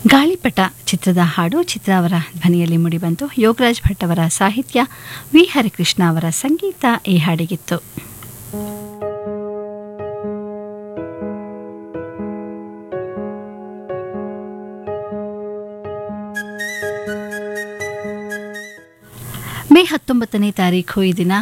ಗಾಳಿಪಟ ಚಿತ್ರದ ಹಾಡು ಚಿತ್ರ ಅವರ ಧ್ವನಿಯಲ್ಲಿ ಮೂಡಿಬಂತು ಯೋಗರಾಜ್ ಭಟ್ ಅವರ ಸಾಹಿತ್ಯ ವಿ ಹರಿಕೃಷ್ಣ ಅವರ ಸಂಗೀತ ಈ ಹಾಡಿಗಿತ್ತು ಮೇ ಹತ್ತೊಂಬತ್ತನೇ ತಾರೀಖು ಈ ದಿನ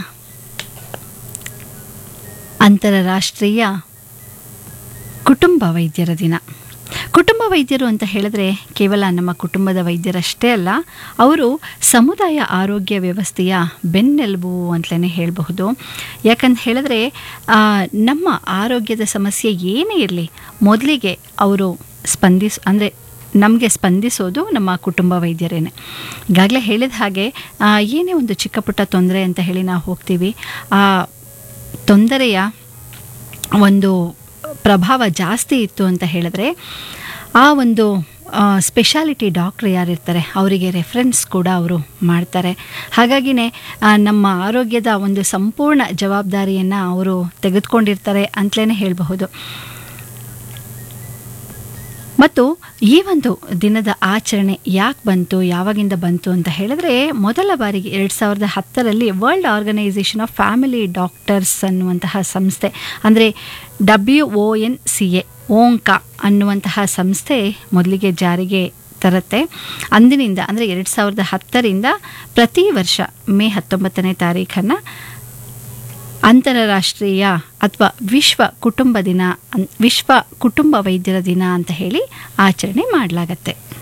ಅಂತಾರಾಷ್ಟ್ರೀಯ ಕುಟುಂಬ ವೈದ್ಯರ ದಿನ ಕುಟುಂಬ ವೈದ್ಯರು ಅಂತ ಹೇಳಿದ್ರೆ ಕೇವಲ ನಮ್ಮ ಕುಟುಂಬದ ವೈದ್ಯರಷ್ಟೇ ಅಲ್ಲ ಅವರು ಸಮುದಾಯ ಆರೋಗ್ಯ ವ್ಯವಸ್ಥೆಯ ಬೆನ್ನೆಲುಬು ಅಂತಲೇ ಹೇಳಬಹುದು ಯಾಕಂತ ಹೇಳಿದ್ರೆ ಆ, ನಮ್ಮ ಆರೋಗ್ಯದ ಸಮಸ್ಯೆ ಏನೇ ಇರಲಿ ಮೊದಲಿಗೆ ಅವರು ಸ್ಪಂದಿಸ್ ಅಂದರೆ ನಮಗೆ ಸ್ಪಂದಿಸೋದು ನಮ್ಮ ಕುಟುಂಬ ವೈದ್ಯರೇನೆ ಈಗಾಗಲೇ ಹೇಳಿದ ಹಾಗೆ ಆ, ಏನೇ ಒಂದು ಚಿಕ್ಕ ಪುಟ್ಟ ತೊಂದರೆ ಅಂತ ಹೇಳಿ ನಾವು ಹೋಗ್ತೀವಿ ಆ ತೊಂದರೆಯ ಒಂದು ಪ್ರಭಾವ ಜಾಸ್ತಿ ಇತ್ತು ಅಂತ ಹೇಳಿದ್ರೆ ಆ ಒಂದು ಸ್ಪೆಷಾಲಿಟಿ ಡಾಕ್ಟ್ರ್ ಯಾರಿರ್ತಾರೆ ಅವರಿಗೆ ರೆಫರೆನ್ಸ್ ಕೂಡ ಅವರು ಮಾಡ್ತಾರೆ ಹಾಗಾಗಿನೇ ಆ, ನಮ್ಮ ಆರೋಗ್ಯದ ಒಂದು ಸಂಪೂರ್ಣ ಜವಾಬ್ದಾರಿಯನ್ನು ಅವರು ತೆಗೆದುಕೊಂಡಿರ್ತಾರೆ ಅಂತಲೇ ಹೇಳಬಹುದು ಮತ್ತು ಈ ಒಂದು ದಿನದ ಆಚರಣೆ ಯಾಕೆ ಬಂತು ಯಾವಾಗಿಂದ ಬಂತು ಅಂತ ಹೇಳಿದ್ರೆ ಮೊದಲ ಬಾರಿಗೆ ಎರಡು ಸಾವಿರದ ಹತ್ತರಲ್ಲಿ world organisation of family doctors ಅನ್ನುವಂತಹ ಸಂಸ್ಥೆ ಅಂದರೆ W O N C A ಓಂಕ ಅನ್ನುವಂತಹ ಸಂಸ್ಥೆ ಮೊದಲಿಗೆ ಜಾರಿಗೆ ತರುತ್ತೆ ಅಂದಿನಿಂದ ಅಂದರೆ ಎರಡು ಸಾವಿರದ ಹತ್ತರಿಂದ ಪ್ರತಿ ವರ್ಷ ಮೇ ಹತ್ತೊಂಬತ್ತನೇ ತಾರೀಖನ್ನು ಅಂತಾರಾಷ್ಟ್ರೀಯ ಅಥವಾ ವಿಶ್ವ ಕುಟುಂಬ ದಿನ ಅನ್- ವಿಶ್ವ ಕುಟುಂಬ ವೈದ್ಯರ ದಿನ ಅಂತ ಹೇಳಿ ಆಚರಣೆ ಮಾಡಲಾಗತ್ತೆ